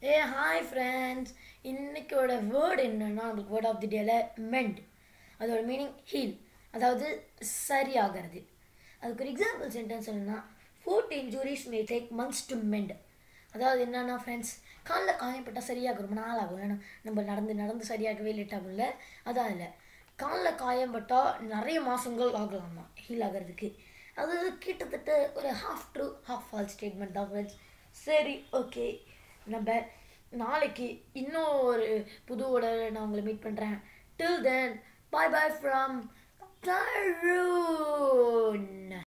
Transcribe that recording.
ஏ hi friends இன்னைக்கோட word என்னன்னா நம்மளுக்கு வேர்ட் ஆஃப் தி டேல மெண்ட் அதோட மீனிங் ஹீல் அதாவது சரியாகிறது அதுக்கு ஒரு எக்ஸாம்பிள் சென்டென்ஸ் சொல்லணும்னா foot injuries may take months to mend அதாவது என்னன்னா ஃப்ரெண்ட்ஸ் காலில் காயப்பட்டால் சரியாகும் ரொம்ப நாள் ஆகும் ஏன்னா நம்ம நடந்து நடந்து சரியாகவே லேட் ஆகும்ல அதான் இல்லை காலில் காயப்பட்டால் நிறைய மாதங்கள் ஆகலாமா ஹீல் ஆகிறதுக்கு அது கிட்டத்தட்ட ஒரு half true half false statement தான் ஃப்ரெண்ட்ஸ் சரி ஓகே நம்ம நாளைக்கு இன்னும் ஒரு புதுவோட நான் உங்களை மீட் பண்ணுறேன் டில் தென் பாய் பாய் ஃப்ரம் தருண்